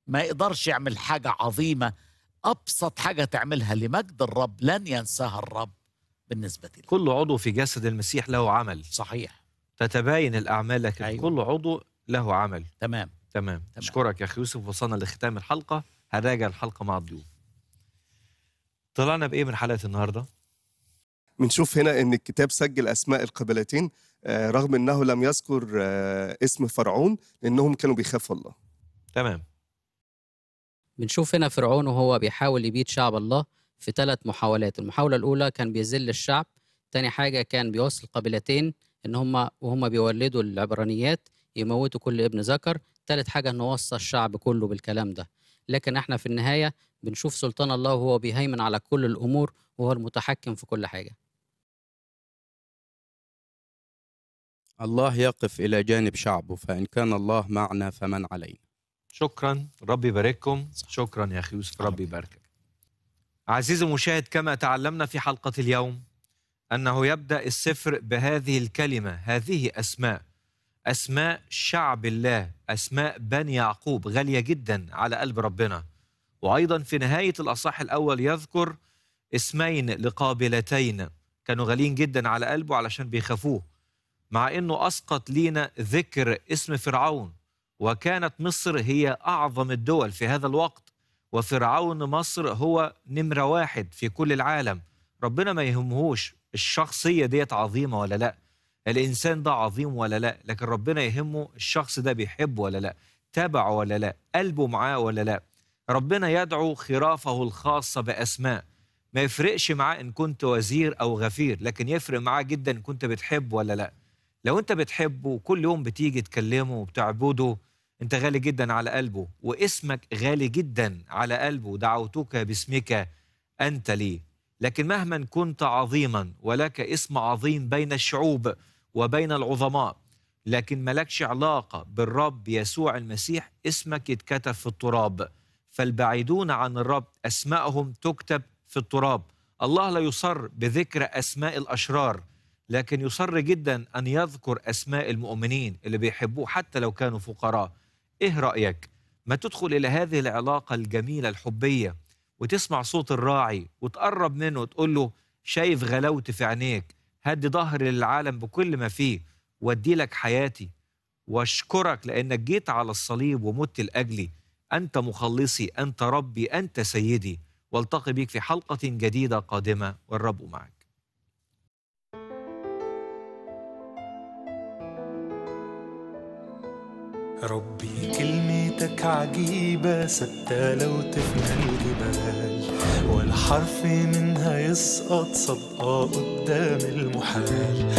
ما يقدرش يعمل حاجة عظيمة أبسط حاجة تعملها لمجد الرب لن ينساها الرب بالنسبة لي كل عضو في جسد المسيح له عمل صحيح تتباين الأعمال لكن أيوة. كل عضو له عمل تمام تمام أشكرك يا أخي يوسف وصلنا لختام الحلقة هنراجع الحلقة مع الضيوف طلعنا بإيه من حلقة النهاردة؟ بنشوف هنا ان الكتاب سجل اسماء القبيلتين آه، رغم انه لم يذكر آه، اسم فرعون لانهم كانوا بيخافوا الله تمام بنشوف هنا فرعون وهو بيحاول يبيد شعب الله في ثلاث محاولات المحاولة الأولى كان بيذل الشعب تاني حاجة كان بيوصل قبيلتين إن هم وهم بيولدوا العبرانيات يموتوا كل ابن ذكر تالت حاجة إنه وصى الشعب كله بالكلام ده لكن احنا في النهاية بنشوف سلطان الله وهو بيهيمن على كل الأمور وهو المتحكم في كل حاجة الله يقف إلى جانب شعبه فإن كان الله معنا فمن علينا شكرا ربي يبارككم شكرا يا أخي يوسف ربي يباركك عزيزي المشاهد كما تعلمنا في حلقة اليوم أنه يبدأ السفر بهذه الكلمة هذه أسماء أسماء شعب الله أسماء بني يعقوب غالية جدا على قلب ربنا وأيضا في نهاية الأصح الأول يذكر اسمين لقابلتين كانوا غاليين جدا على قلبه علشان بيخافوه مع أنه أسقط لينا ذكر اسم فرعون وكانت مصر هي أعظم الدول في هذا الوقت وفرعون مصر هو نمرة واحد في كل العالم ربنا ما يهمهوش الشخصية ديت عظيمة ولا لا الإنسان ده عظيم ولا لا لكن ربنا يهمه الشخص ده بيحبه ولا لا تابعه ولا لا قلبه معاه ولا لا ربنا يدعو خرافه الخاصة بأسماء ما يفرقش معاه إن كنت وزير أو غفير لكن يفرق معاه جدا إن كنت بتحب ولا لا لو أنت بتحبه كل يوم بتيجي تكلمه وبتعبده أنت غالي جدا على قلبه واسمك غالي جدا على قلبه دعوتك باسمك أنت لي لكن مهما كنت عظيما ولك اسم عظيم بين الشعوب وبين العظماء لكن ملكش علاقة بالرب يسوع المسيح اسمك يتكتب في التراب فالبعيدون عن الرب أسماءهم تكتب في التراب الله لا يصر بذكر أسماء الأشرار لكن يصر جدا أن يذكر أسماء المؤمنين اللي بيحبوه حتى لو كانوا فقراء إيه رأيك؟ ما تدخل إلى هذه العلاقة الجميلة الحبية وتسمع صوت الراعي وتقرب منه وتقول له شايف غلاوتي في عينيك هدي ظهري للعالم بكل ما فيه وادي لك حياتي واشكرك لانك جيت على الصليب ومت لاجلي انت مخلصي انت ربي انت سيدي والتقي بك في حلقه جديده قادمه والرب معك ربي كلمتك عجيبة ثابتة لو تفنى الجبال ولا حرف منها يسقط صدقة قدام المحال